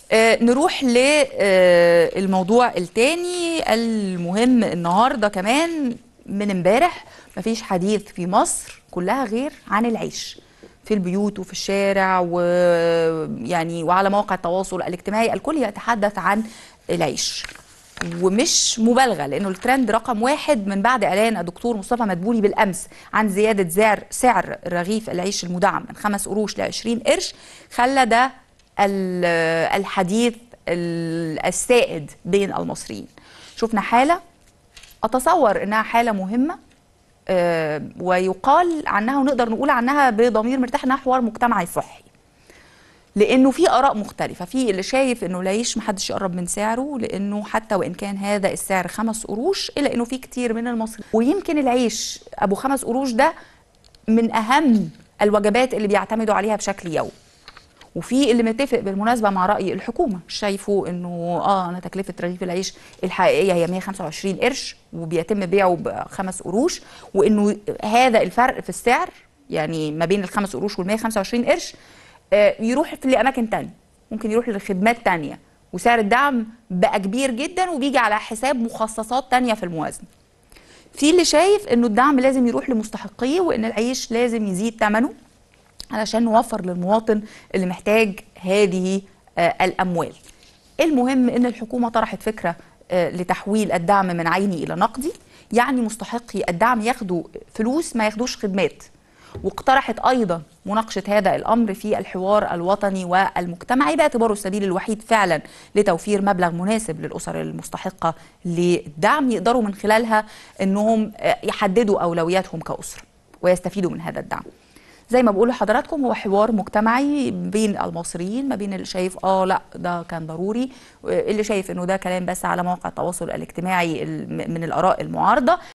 آه، نروح للموضوع التاني المهم النهارده كمان من امبارح مفيش حديث في مصر كلها غير عن العيش في البيوت وفي الشارع ويعني وعلى مواقع التواصل الاجتماعي الكل يتحدث عن العيش ومش مبالغه لانه الترند رقم واحد من بعد اعلان الدكتور مصطفى مدبولي بالامس عن زياده سعر سعر رغيف العيش المدعم من خمس قروش ل 20 قرش خلى ده ال- الحديث ال- السائد بين المصريين شفنا حاله اتصور انها حاله مهمه آه، ويقال عنها ونقدر نقول عنها بضمير مرتاح انها حوار مجتمعي صحي لانه في اراء مختلفه في اللي شايف انه العيش محدش يقرب من سعره لانه حتى وان كان هذا السعر خمس قروش الا انه في كتير من المصريين ويمكن العيش ابو خمس قروش ده من اهم الوجبات اللي بيعتمدوا عليها بشكل يومي وفي اللي متفق بالمناسبه مع راي الحكومه شايفوا انه اه انا تكلفه رغيف العيش الحقيقيه هي 125 قرش وبيتم بيعه بخمس قروش وانه هذا الفرق في السعر يعني ما بين الخمس قروش وال 125 قرش آه، يروح في لاماكن تانية ممكن يروح لخدمات تانية وسعر الدعم بقى كبير جدا وبيجي على حساب مخصصات تانية في الموازنه في اللي شايف انه الدعم لازم يروح لمستحقيه وان العيش لازم يزيد ثمنه علشان نوفر للمواطن اللي محتاج هذه آه، الاموال. المهم ان الحكومه طرحت فكره آه، لتحويل الدعم من عيني الى نقدي يعني مستحقي الدعم ياخدوا فلوس ما ياخدوش خدمات. واقترحت ايضا مناقشه هذا الامر في الحوار الوطني والمجتمعي باعتباره السبيل الوحيد فعلا لتوفير مبلغ مناسب للاسر المستحقه للدعم يقدروا من خلالها انهم آه، يحددوا اولوياتهم كاسره ويستفيدوا من هذا الدعم. زي ما بقول لحضراتكم هو حوار مجتمعي بين المصريين ما بين اللي شايف اه لا ده كان ضروري اللي شايف انه ده كلام بس على مواقع التواصل الاجتماعي الم- من الاراء المعارضه